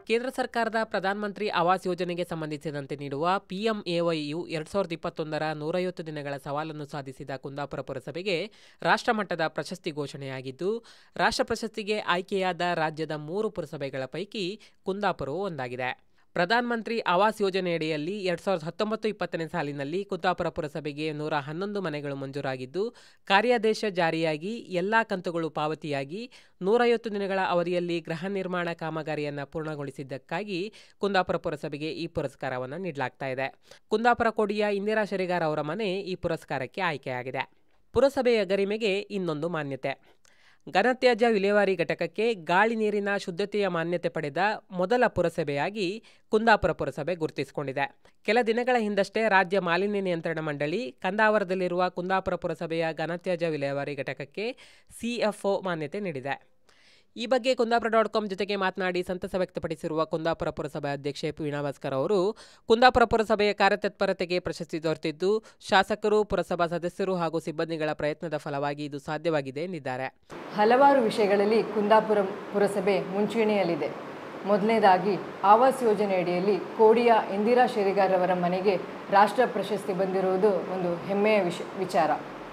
ಕೇಂದ್ರ ಸರ್ಕಾರದ ಪ್ರಧಾನಮಂತ್ರಿ ಆವಾಸ್ ಯೋಜನೆಗೆ ಸಂಬಂಧಿಸಿದಂತೆ ನೀಡುವ ಪಿಎಂಎವೈಯು ಎರಡ್ ಸಾವಿರದ ಇಪ್ಪತ್ತೊಂದರ ನೂರೈವತ್ತು ದಿನಗಳ ಸವಾಲನ್ನು ಸಾಧಿಸಿದ ಕುಂದಾಪುರ ಪುರಸಭೆಗೆ ರಾಷ್ಟ್ರಮಟ್ಟದ ಪ್ರಶಸ್ತಿ ಘೋಷಣೆಯಾಗಿದ್ದು ರಾಷ್ಟ್ರ ಪ್ರಶಸ್ತಿಗೆ ಆಯ್ಕೆಯಾದ ರಾಜ್ಯದ ಮೂರು ಪುರಸಭೆಗಳ ಪೈಕಿ ಕುಂದಾಪುರವು ಒಂದಾಗಿದೆ ಪ್ರಧಾನಮಂತ್ರಿ ಆವಾಸ್ ಯೋಜನೆಯಡಿಯಲ್ಲಿ ಎರಡ್ ಸಾವಿರದ ಹತ್ತೊಂಬತ್ತು ಇಪ್ಪತ್ತನೇ ಸಾಲಿನಲ್ಲಿ ಕುಂದಾಪುರ ಪುರಸಭೆಗೆ ನೂರ ಹನ್ನೊಂದು ಮನೆಗಳು ಮಂಜೂರಾಗಿದ್ದು ಕಾರ್ಯಾದೇಶ ಜಾರಿಯಾಗಿ ಎಲ್ಲಾ ಕಂತುಗಳು ಪಾವತಿಯಾಗಿ ನೂರೈವತ್ತು ದಿನಗಳ ಅವಧಿಯಲ್ಲಿ ಗೃಹ ನಿರ್ಮಾಣ ಕಾಮಗಾರಿಯನ್ನು ಪೂರ್ಣಗೊಳಿಸಿದ್ದಕ್ಕಾಗಿ ಕುಂದಾಪುರ ಪುರಸಭೆಗೆ ಈ ಪುರಸ್ಕಾರವನ್ನು ನೀಡಲಾಗ್ತಾ ಇದೆ ಕುಂದಾಪುರ ಕೋಡಿಯ ಇಂದಿರಾ ಶೆರಿಗಾರ್ ಅವರ ಮನೆ ಈ ಪುರಸ್ಕಾರಕ್ಕೆ ಆಯ್ಕೆಯಾಗಿದೆ ಪುರಸಭೆಯ ಗರಿಮೆಗೆ ಇನ್ನೊಂದು ಮಾನ್ಯತೆ ಘನತ್ಯಾಜ್ಯ ವಿಲೇವಾರಿ ಘಟಕಕ್ಕೆ ಗಾಳಿ ನೀರಿನ ಶುದ್ಧತೆಯ ಮಾನ್ಯತೆ ಪಡೆದ ಮೊದಲ ಪುರಸಭೆಯಾಗಿ ಕುಂದಾಪುರ ಪುರಸಭೆ ಗುರುತಿಸಿಕೊಂಡಿದೆ ಕೆಲ ದಿನಗಳ ಹಿಂದಷ್ಟೇ ರಾಜ್ಯ ಮಾಲಿನ್ಯ ನಿಯಂತ್ರಣ ಮಂಡಳಿ ಕಂದಾವರದಲ್ಲಿರುವ ಕುಂದಾಪುರ ಪುರಸಭೆಯ ಘನತ್ಯಾಜ್ಯ ವಿಲೇವಾರಿ ಘಟಕಕ್ಕೆ ಸಿಎಫ್ಒ ಮಾನ್ಯತೆ ನೀಡಿದೆ ಈ ಬಗ್ಗೆ ಕುಂದಾಪುರ ಡಾಟ್ ಕಾಮ್ ಜೊತೆಗೆ ಮಾತನಾಡಿ ಸಂತಸ ವ್ಯಕ್ತಪಡಿಸಿರುವ ಕುಂದಾಪುರ ಪುರಸಭೆ ಅಧ್ಯಕ್ಷೆ ವೀಣಾ ಭಾಸ್ಕರ್ ಅವರು ಕುಂದಾಪುರ ಪುರಸಭೆಯ ಕಾರ್ಯತತ್ಪರತೆಗೆ ಪ್ರಶಸ್ತಿ ದೊರೆತಿದ್ದು ಶಾಸಕರು ಪುರಸಭಾ ಸದಸ್ಯರು ಹಾಗೂ ಸಿಬ್ಬಂದಿಗಳ ಪ್ರಯತ್ನದ ಫಲವಾಗಿ ಇದು ಸಾಧ್ಯವಾಗಿದೆ ಎಂದಿದ್ದಾರೆ ಹಲವಾರು ವಿಷಯಗಳಲ್ಲಿ ಕುಂದಾಪುರ ಪುರಸಭೆ ಮುಂಚೂಣಿಯಲ್ಲಿದೆ ಮೊದಲನೇದಾಗಿ ಆವಾಸ್ ಯೋಜನೆಯಡಿಯಲ್ಲಿ ಕೋಡಿಯ ಇಂದಿರಾ ಶೆರಿಗಾರ್ ಅವರ ಮನೆಗೆ ರಾಷ್ಟ್ರ ಪ್ರಶಸ್ತಿ ಬಂದಿರುವುದು ಒಂದು ಹೆಮ್ಮೆಯ ವಿಷ ವಿಚಾರ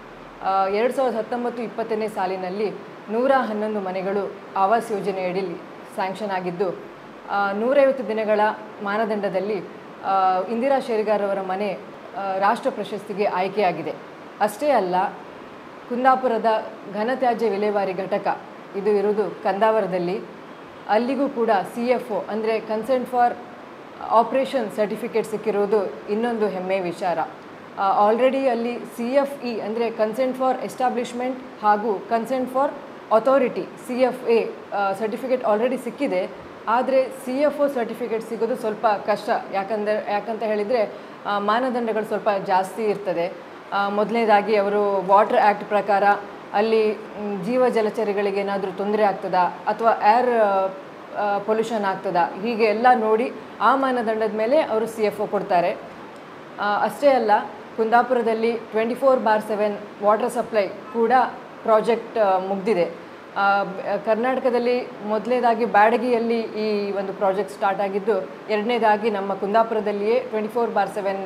ಎರಡು ಸಾವಿರದ ಹತ್ತೊಂಬತ್ತು ಇಪ್ಪತ್ತನೇ ಸಾಲಿನಲ್ಲಿ ನೂರ ಹನ್ನೊಂದು ಮನೆಗಳು ಆವಾಸ್ ಯೋಜನೆಯಡಿಯಲ್ಲಿ ಸ್ಯಾಂಕ್ಷನ್ ಆಗಿದ್ದು ಆ, ನೂರೈವತ್ತು ದಿನಗಳ ಮಾನದಂಡದಲ್ಲಿ ಆ, ಇಂದಿರಾ ಶೇರಿಗಾರ್ ಅವರ ಮನೆ ಆ, ರಾಷ್ಟ್ರ ಪ್ರಶಸ್ತಿಗೆ ಆಯ್ಕೆಯಾಗಿದೆ ಅಷ್ಟೇ ಅಲ್ಲ ಕುಂದಾಪುರದ ಘನತ್ಯಾಜ್ಯ ವಿಲೇವಾರಿ ಘಟಕ ಇದು ಇರುವುದು ಕಂದಾವರದಲ್ಲಿ ಅಲ್ಲಿಗೂ ಕೂಡ ಸಿ ಎಫ್ ಒ ಅಂದರೆ ಕನ್ಸೆಂಟ್ ಫಾರ್ ಆಪರೇಷನ್ ಸರ್ಟಿಫಿಕೇಟ್ ಸಿಕ್ಕಿರುವುದು ಇನ್ನೊಂದು ಹೆಮ್ಮೆಯ ವಿಚಾರ ಆಲ್ರೆಡಿ ಅಲ್ಲಿ ಸಿ ಎಫ್ ಇ ಅಂದರೆ ಕನ್ಸೆಂಟ್ ಫಾರ್ ಎಸ್ಟಾಬ್ಲಿಷ್ಮೆಂಟ್ ಹಾಗೂ consent for authority C F A certificate already ಸಿಕ್ಕಿದೆ ಆದರೆ ಸಿ ಎಫ್ ಒ ಸರ್ಟಿಫಿಕೇಟ್ ಸಿಗೋದು ಸ್ವಲ್ಪ ಕಷ್ಟ ಯಾಕಂದರೆ ಯಾಕಂತ ಹೇಳಿದರೆ ಮಾನದಂಡಗಳು ಸ್ವಲ್ಪ ಜಾಸ್ತಿ ಇರ್ತದೆ ಮೊದಲನೇದಾಗಿ ಅವರು ವಾಟರ್ ಆ್ಯಕ್ಟ್ ಪ್ರಕಾರ ಅಲ್ಲಿ ಮ್, ಜೀವ ಜಲಚರಿಗಳಿಗೆ ಏನಾದರೂ ತೊಂದರೆ ಆಗ್ತದಾ ಅಥವಾ ಏರ್ ಪೊಲ್ಯೂಷನ್ ಆಗ್ತದಾ ಹೀಗೆ ಎಲ್ಲ ನೋಡಿ ಆ ಮಾನದಂಡದ ಮೇಲೆ ಅವರು ಸಿ ಎಫ್ ಒ ಕೊಡ್ತಾರೆ ಆ, ಅಷ್ಟೇ ಅಲ್ಲ ಕುಂದಾಪುರದಲ್ಲಿ twenty four bar seven water supply ಕೂಡ ಪ್ರಾಜೆಕ್ಟ್ ಮುಗ್ದಿದೆ ಆ, ಬ- ಕರ್ನಾಟಕದಲ್ಲಿ ಮೊದಲನೇದಾಗಿ ಬ್ಯಾಡಗಿಯಲ್ಲಿ ಈ ಒಂದು ಪ್ರಾಜೆಕ್ಟ್ ಸ್ಟಾರ್ಟ್ ಆಗಿದ್ದು ಎರಡನೇದಾಗಿ ನಮ್ಮ ಕುಂದಾಪುರದಲ್ಲಿಯೇ ಟ್ವೆಂಟಿ ಫೋರ್ ಬಾರ್ ಸೆವೆನ್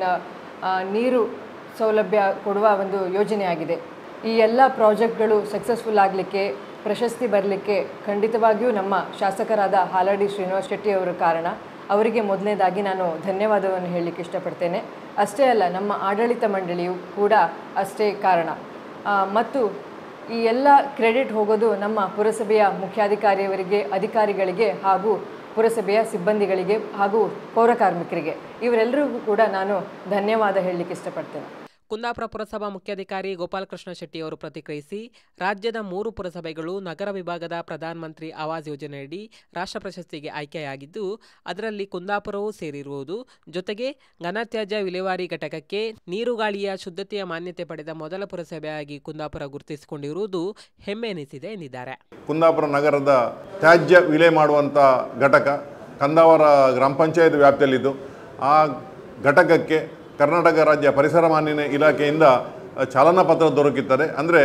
ನೀರು ಸೌಲಭ್ಯ ಕೊಡುವ ಒಂದು ಯೋಜನೆಯಾಗಿದೆ ಈ ಎಲ್ಲ ಪ್ರಾಜೆಕ್ಟ್ಗಳು ಸಕ್ಸಸ್ಫುಲ್ ಆಗಲಿಕ್ಕೆ ಪ್ರಶಸ್ತಿ ಬರಲಿಕ್ಕೆ ಖಂಡಿತವಾಗಿಯೂ ನಮ್ಮ ಶಾಸಕರಾದ ಹಾಲಾಡಿ ಶ್ರೀನಿವಾಸ್ ಶೆಟ್ಟಿ ಅವರ ಕಾರಣ ಅವರಿಗೆ ಮೊದಲನೇದಾಗಿ ನಾನು ಧನ್ಯವಾದವನ್ನು ಹೇಳಲಿಕ್ಕೆ ಇಷ್ಟಪಡ್ತೇನೆ ಅಷ್ಟೇ ಅಲ್ಲ ನಮ್ಮ ಆಡಳಿತ ಮಂಡಳಿಯು ಕೂಡ ಅಷ್ಟೇ ಕಾರಣ ಆ, ಮತ್ತು ಈ ಎಲ್ಲ ಕ್ರೆಡಿಟ್ ಹೋಗೋದು ನಮ್ಮ ಪುರಸಭೆಯ ಮುಖ್ಯಾಧಿಕಾರಿಯವರಿಗೆ ಅಧಿಕಾರಿಗಳಿಗೆ ಹಾಗೂ ಪುರಸಭೆಯ ಸಿಬ್ಬಂದಿಗಳಿಗೆ ಹಾಗೂ ಪೌರ ಕಾರ್ಮಿಕರಿಗೆ ಇವರೆಲ್ಲರಿಗೂ ಕೂಡ ನಾನು ಧನ್ಯವಾದ ಹೇಳಲಿಕ್ಕೆ ಇಷ್ಟಪಡ್ತೇನೆ ಕುಂದಾಪುರ ಪುರಸಭಾ ಮುಖ್ಯಾಧಿಕಾರಿ ಗೋಪಾಲಕೃಷ್ಣ ಶೆಟ್ಟಿ ಅವರು ಪ್ರತಿಕ್ರಿಯಿಸಿ ರಾಜ್ಯದ ಮೂರು ಪುರಸಭೆಗಳು ನಗರ ವಿಭಾಗದ ಪ್ರಧಾನಮಂತ್ರಿ ಆವಾಸ್ ಯೋಜನೆಯಡಿ ರಾಷ್ಟ್ರ ಪ್ರಶಸ್ತಿಗೆ ಆಯ್ಕೆಯಾಗಿದ್ದು ಅದರಲ್ಲಿ ಕುಂದಾಪುರವೂ ಸೇರಿರುವುದು ಜೊತೆಗೆ ಘನತ್ಯಾಜ್ಯ ವಿಲೇವಾರಿ ಘಟಕಕ್ಕೆ ನೀರು ಗಾಳಿಯ ಶುದ್ಧತೆಯ ಮಾನ್ಯತೆ ಪಡೆದ ಮೊದಲ ಪುರಸಭೆಯಾಗಿ ಕುಂದಾಪುರ ಗುರುತಿಸಿಕೊಂಡಿರುವುದು ಹೆಮ್ಮೆ ಎನಿಸಿದೆ ಎಂದಿದ್ದಾರೆ ಕುಂದಾಪುರ ನಗರದ ತ್ಯಾಜ್ಯ ವಿಲೆ ಮಾಡುವಂಥ ಘಟಕ ಕಂದಾವರ ಗ್ರಾಮ ಪಂಚಾಯತ್ ವ್ಯಾಪ್ತಿಯಲ್ಲಿದ್ದು ಆ ಘಟಕಕ್ಕೆ ಕರ್ನಾಟಕ ರಾಜ್ಯ ಪರಿಸರ ಮಾಲಿನ್ಯ ಇಲಾಖೆಯಿಂದ ಚಾಲನಾ ಪತ್ರ ದೊರಕುತ್ತದೆ ಅಂದರೆ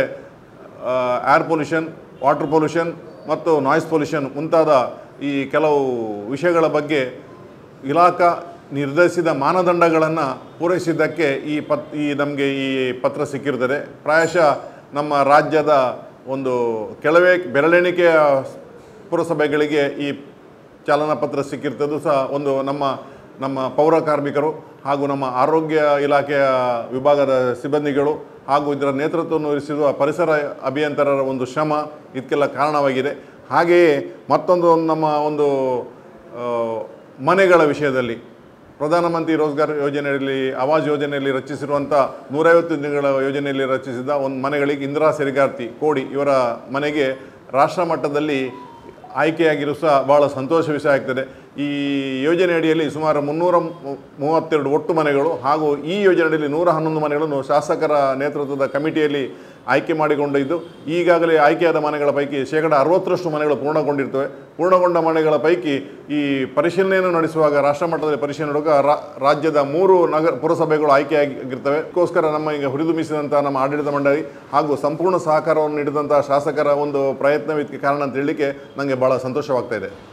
ಏರ್ ಪೊಲ್ಯೂಷನ್ ವಾಟರ್ ಪೊಲ್ಯೂಷನ್ ಮತ್ತು ನಾಯ್ಸ್ ಪೊಲ್ಯೂಷನ್ ಮುಂತಾದ ಈ ಕೆಲವು ವಿಷಯಗಳ ಬಗ್ಗೆ ಇಲಾಖಾ ನಿರ್ಧರಿಸಿದ ಮಾನದಂಡಗಳನ್ನು ಪೂರೈಸಿದ್ದಕ್ಕೆ ಈ ಪತ್ ಈ ನಮಗೆ ಈ ಪತ್ರ ಸಿಕ್ಕಿರ್ತದೆ ಪ್ರಾಯಶಃ ನಮ್ಮ ರಾಜ್ಯದ ಒಂದು ಕೆಲವೇ ಬೆರಳೆಣಿಕೆಯ ಪುರಸಭೆಗಳಿಗೆ ಈ ಚಾಲನಾ ಪತ್ರ ಸಿಕ್ಕಿರ್ತದ್ದು ಸಹ ಒಂದು ನಮ್ಮ ನಮ್ಮ ಪೌರ ಕಾರ್ಮಿಕರು ಹಾಗೂ ನಮ್ಮ ಆರೋಗ್ಯ ಇಲಾಖೆಯ ವಿಭಾಗದ ಸಿಬ್ಬಂದಿಗಳು ಹಾಗೂ ಇದರ ನೇತೃತ್ವವನ್ನು ವಹಿಸಿರುವ ಪರಿಸರ ಅಭಿಯಂತರರ ಒಂದು ಶ್ರಮ ಇದಕ್ಕೆಲ್ಲ ಕಾರಣವಾಗಿದೆ ಹಾಗೆಯೇ ಮತ್ತೊಂದು ನಮ್ಮ ಒಂದು ಆ, ಮನೆಗಳ ವಿಷಯದಲ್ಲಿ ಪ್ರಧಾನಮಂತ್ರಿ ರೋಜ್ಗಾರ್ ಯೋಜನೆಯಲ್ಲಿ ಆವಾಸ್ ಯೋಜನೆಯಲ್ಲಿ ರಚಿಸಿರುವಂಥ ನೂರೈವತ್ತು ದಿನಗಳ ಯೋಜನೆಯಲ್ಲಿ ರಚಿಸಿದ ಒಂದು ಮನೆಗಳಿಗೆ ಇಂದಿರಾ ಸೆರಿಗಾರ್ತಿ ಕೋಡಿ ಇವರ ಮನೆಗೆ ರಾಷ್ಟ್ರ ಮಟ್ಟದಲ್ಲಿ ಆಯ್ಕೆಯಾಗಿರೋ ಸಹ ಭಾಳ ಸಂತೋಷ ವಿಷಯ ಆಗ್ತದೆ ಈ ಯೋಜನೆ ಅಡಿಯಲ್ಲಿ ಸುಮಾರು ಮುನ್ನೂರ ಮು- ಮೂವತ್ತೆರಡು ಒಟ್ಟು ಮನೆಗಳು ಹಾಗೂ ಈ ಯೋಜನೆಯಲ್ಲಿ ನೂರ ಹನ್ನೊಂದು ಮನೆಗಳನ್ನು ಶಾಸಕರ ನೇತೃತ್ವದ ಕಮಿಟಿಯಲ್ಲಿ ಆಯ್ಕೆ ಮಾಡಿಕೊಂಡಿದ್ದು ಈಗಾಗಲೇ ಆಯ್ಕೆಯಾದ ಮನೆಗಳ ಪೈಕಿ ಶೇಕಡ ಅರವತ್ತರಷ್ಟು ಮನೆಗಳು ಪೂರ್ಣಗೊಂಡಿರ್ತವೆ ಪೂರ್ಣಗೊಂಡ ಮನೆಗಳ ಪೈಕಿ ಈ ಪರಿಶೀಲನೆಯನ್ನು ನಡೆಸುವಾಗ ರಾಷ್ಟ್ರ ಮಟ್ಟದಲ್ಲಿ ಪರಿಶೀಲನೆ ನಡೆಯುವಾಗ ರಾ- ರಾಜ್ಯದ ಮೂರು ನಗರ ಪುರಸಭೆಗಳು ಆಯ್ಕೆಯಾಗಿರ್ತವೆ ಅದಕ್ಕೋಸ್ಕರ ನಮ್ಮ ಈಗ ಹುರಿದುಂಬಿಸಿದಂಥ ನಮ್ಮ ಆಡಳಿತ ಮಂಡಳಿ ಹಾಗೂ ಸಂಪೂರ್ಣ ಸಹಕಾರವನ್ನು ನೀಡಿದಂಥ ಶಾಸಕರ ಒಂದು ಪ್ರಯತ್ನವಿದ್ದಕ್ಕೆ ಕಾರಣ ಅಂತ ಹೇಳಲಿಕ್ಕೆ ನನಗೆ ಭಾಳ ಸಂತೋಷವಾಗ್ತಾ ಇದೆ